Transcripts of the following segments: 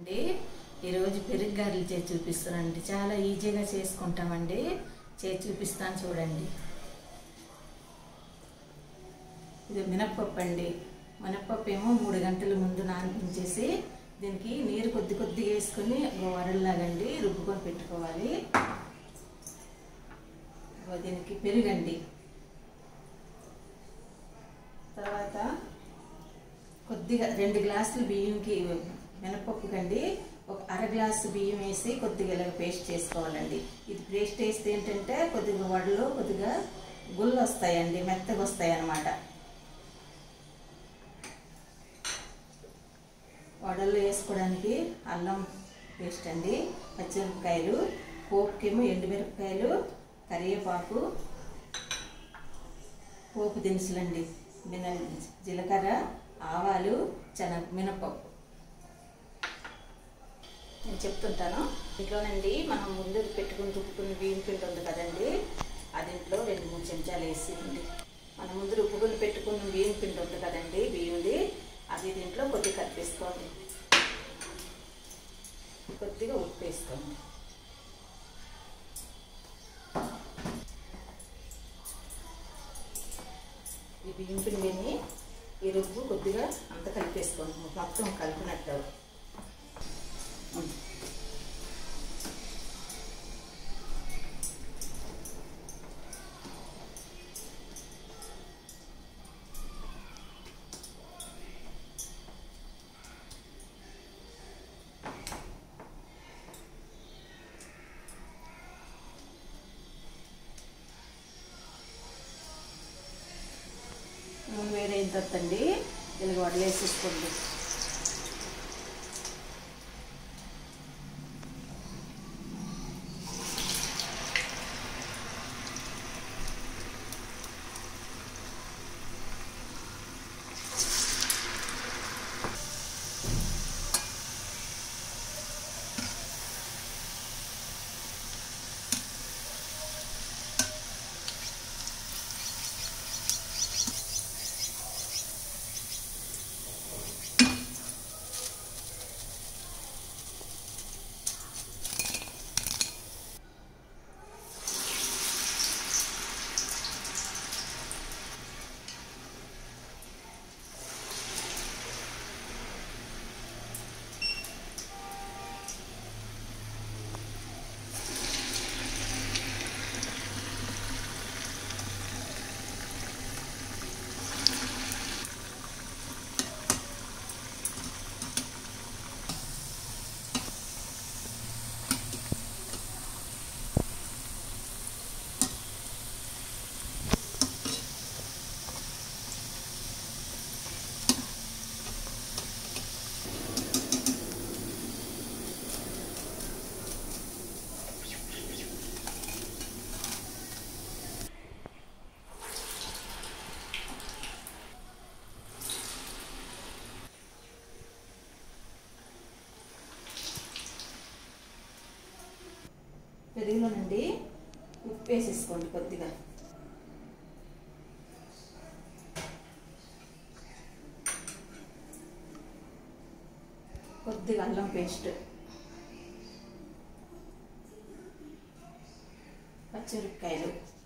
అండి ఈరోజు పెరుగు గారెలు చేసి చూపిస్తానండి చాలా ఈజీగా చేసుకుంటామండి చేసి చూపిస్తాను చూడండి ఇది మినప్పప్పు అండి మినప్పప్పు ఏమో మూడు గంటల ముందు నానపించేసి దీనికి నీరు కొద్ది కొద్దిగా వేసుకొని వరల్లాగండి రుబ్బుకొని పెట్టుకోవాలి ఇగో దీనికి పెరుగండి తర్వాత కొద్దిగా రెండు గ్లాసులు బియ్యంకి మినపప్పు కండి ఒక అర గ్లాసు బియ్యం వేసి కొద్దిగా ఇలాగ పేస్ట్ చేసుకోవాలండి ఇది పేస్ట్ వేస్తే ఏంటంటే కొద్దిగా వడలు కొద్దిగా గుళ్ళు వస్తాయండి మెత్తగా వస్తాయి అన్నమాట వడలు వేసుకోవడానికి అల్లం పేస్ట్ అండి పచ్చిమిరపకాయలు పోపుకేమో ఎండుమిరపకాయలు కరివేపాకు పోపు దినుసులండి మిన జీలకర్ర ఆవాలు శనగ మినపప్పు నేను చెప్తుంటాను ఇంట్లోనండి మనం ముందు పెట్టుకుని రుబ్బుకుని బియ్యం పిండి ఉంది కదండి అది ఇంట్లో రెండు మూడు చెంచాలు వేసింది మనం ముందు రుబ్బుకుని పెట్టుకున్న బియ్యం పిండి ఉంది కదండి బియ్యంది అది దీంట్లో కొద్దిగా కలిపేసుకోండి కొద్దిగా ఉప్పు వేసుకోండి ఈ బియ్యం పిండిని ఈ రుబ్బు కొద్దిగా అంత కలిపేసుకోండి మొత్తం కలిపినట్టు నూనె వేడైన తర్వాత అండి ఇలాగ వడలేసేసుకోండి పెరుగులోనండి ఉప్పు వేసేసుకోండి కొద్దిగా కొద్దిగా అల్లం పేస్ట్ పచ్చిమిరపకాయలు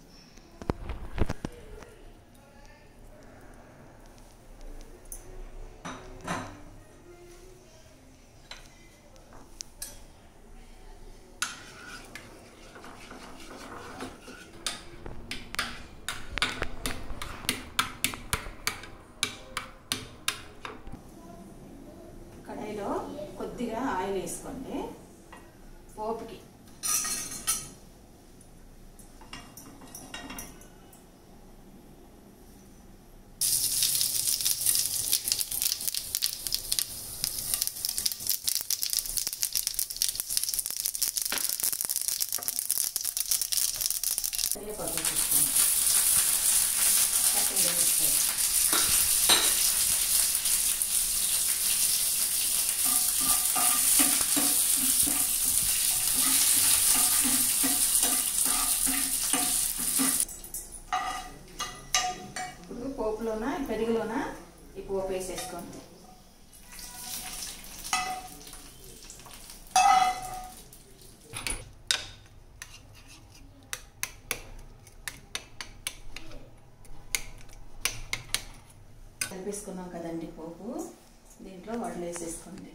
కడాయిలో కొద్దిగా ఆయిల్ వేసుకోండి పోపుకి కరివేపాకు వేసేసుకోండి పచ్చడి వేసుకోండి ఇప్పుడు పోపులోన పెరుగులోన ఈ పోపు వేసేసుకోండి వేసుకున్నాం కదండి పోపు దీంట్లో వడలు వేసేసుకోండి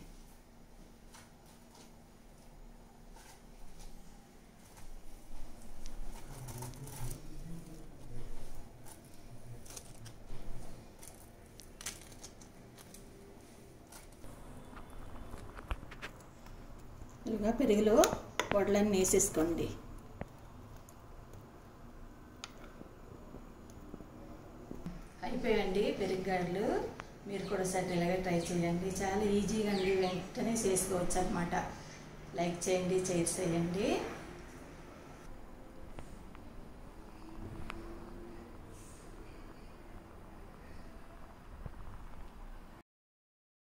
ఇలాగా పెరుగులో వడలన్నీ వేసేసుకోండి అయిపోయండి పెరుగ్గాడలు మీరు కూడా సరే ఇలాగే ట్రై చేయండి చాలా ఈజీగా అండి వెంటనే చేసుకోవచ్చు అనమాట లైక్ చేయండి షేర్ చేయండి